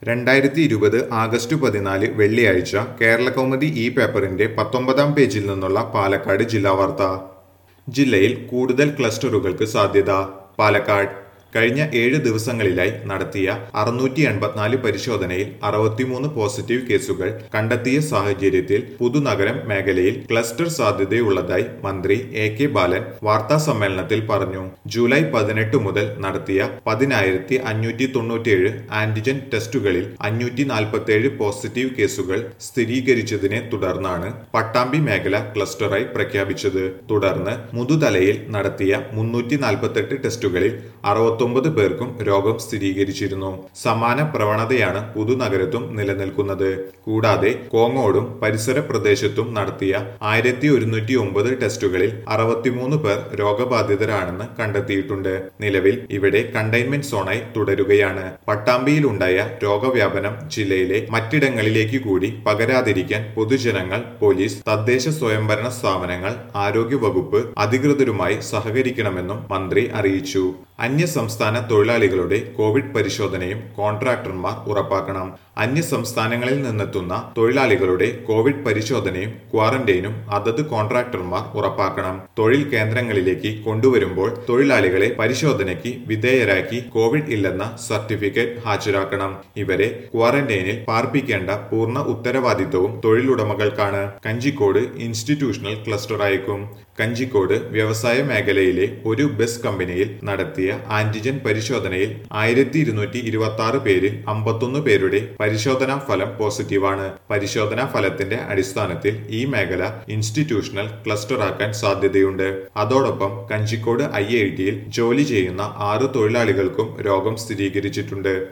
രണ്ടായിരത്തി ഇരുപത് ആഗസ്റ്റ് പതിനാല് വെള്ളിയാഴ്ച കേരളകൗമുദി ഈ പേപ്പറിന്റെ പത്തൊമ്പതാം പേജിൽ നിന്നുള്ള പാലക്കാട് ജില്ലാ വാർത്ത ജില്ലയിൽ കൂടുതൽ ക്ലസ്റ്ററുകൾക്ക് സാധ്യത പാലക്കാട് കഴിഞ്ഞ ഏഴ് ദിവസങ്ങളിലായി നടത്തിയ അറുന്നൂറ്റി എൺപത്തിനാല് പരിശോധനയിൽ അറുപത്തിമൂന്ന് പോസിറ്റീവ് കേസുകൾ കണ്ടെത്തിയ സാഹചര്യത്തിൽ പുതുനഗരം മേഖലയിൽ ക്ലസ്റ്റർ സാധ്യതയുള്ളതായി മന്ത്രി എ കെ ബാലൻ വാർത്താ സമ്മേളനത്തിൽ പറഞ്ഞു ജൂലൈ പതിനെട്ട് മുതൽ നടത്തിയ പതിനായിരത്തി അഞ്ഞൂറ്റി തൊണ്ണൂറ്റിയേഴ് ആന്റിജൻ ടെസ്റ്റുകളിൽ അഞ്ഞൂറ്റി നാൽപ്പത്തിയേഴ് പോസിറ്റീവ് കേസുകൾ സ്ഥിരീകരിച്ചതിനെ തുടർന്നാണ് പട്ടാമ്പി മേഖല ക്ലസ്റ്ററായി പ്രഖ്യാപിച്ചത് തുടർന്ന് മുതുതലയിൽ നടത്തിയ മുന്നൂറ്റി നാൽപ്പത്തെട്ട് ടെസ്റ്റുകളിൽ അറുപത്തൊമ്പത് പേർക്കും രോഗം സ്ഥിരീകരിച്ചിരുന്നു സമാന പ്രവണതയാണ് പുതുനഗരത്തും നിലനിൽക്കുന്നത് കൂടാതെ കോങ്ങോടും പരിസര പ്രദേശത്തും നടത്തിയ ആയിരത്തി ഒരുന്നൂറ്റി ഒമ്പത് ടെസ്റ്റുകളിൽ അറുപത്തിമൂന്ന് പേർ രോഗബാധിതരാണെന്ന് കണ്ടെത്തിയിട്ടുണ്ട് നിലവിൽ ഇവിടെ കണ്ടെയ്ൻമെന്റ് സോണായി തുടരുകയാണ് പട്ടാമ്പിയിലുണ്ടായ രോഗവ്യാപനം ജില്ലയിലെ മറ്റിടങ്ങളിലേക്ക് കൂടി പകരാതിരിക്കാൻ പൊതുജനങ്ങൾ പോലീസ് തദ്ദേശ സ്വയംഭരണ സ്ഥാപനങ്ങൾ ആരോഗ്യവകുപ്പ് അധികൃതരുമായി സഹകരിക്കണമെന്നും മന്ത്രി അറിയിച്ചു അന്യസംസ്ഥാന തൊഴിലാളികളുടെ കോവിഡ് പരിശോധനയും കോൺട്രാക്ടർമാർ ഉറപ്പാക്കണം അന്യ സംസ്ഥാനങ്ങളിൽ നിന്നെത്തുന്ന തൊഴിലാളികളുടെ കോവിഡ് പരിശോധനയും ക്വാറന്റൈനും അതത് കോൺട്രാക്ടർമാർ ഉറപ്പാക്കണം തൊഴിൽ കേന്ദ്രങ്ങളിലേക്ക് കൊണ്ടുവരുമ്പോൾ തൊഴിലാളികളെ പരിശോധനയ്ക്ക് വിധേയരാക്കി കോവിഡ് ഇല്ലെന്ന സർട്ടിഫിക്കറ്റ് ഹാജരാക്കണം ഇവരെ ക്വാറന്റൈനിൽ പാർപ്പിക്കേണ്ട പൂർണ്ണ ഉത്തരവാദിത്തവും തൊഴിലുടമകൾക്കാണ് കഞ്ചിക്കോട് ഇൻസ്റ്റിറ്റ്യൂഷണൽ ക്ലസ്റ്റർ അയക്കും കഞ്ചിക്കോട് വ്യവസായ മേഖലയിലെ ഒരു ബസ് കമ്പനിയിൽ നടത്തിയ ആന്റിജൻ പരിശോധനയിൽ ആയിരത്തി ഇരുന്നൂറ്റി ഇരുപത്തി ആറ് പേരിൽ അമ്പത്തൊന്ന് പേരുടെ പരിശോധനാ ഫലം പോസിറ്റീവാണ് പരിശോധനാ ഫലത്തിന്റെ അടിസ്ഥാനത്തിൽ ഈ മേഖല ഇൻസ്റ്റിറ്റ്യൂഷണൽ ക്ലസ്റ്ററാക്കാൻ സാധ്യതയുണ്ട് അതോടൊപ്പം കഞ്ചിക്കോട് ഐ ഐ ടിയിൽ ജോലി ചെയ്യുന്ന ആറ് തൊഴിലാളികൾക്കും രോഗം സ്ഥിരീകരിച്ചിട്ടുണ്ട്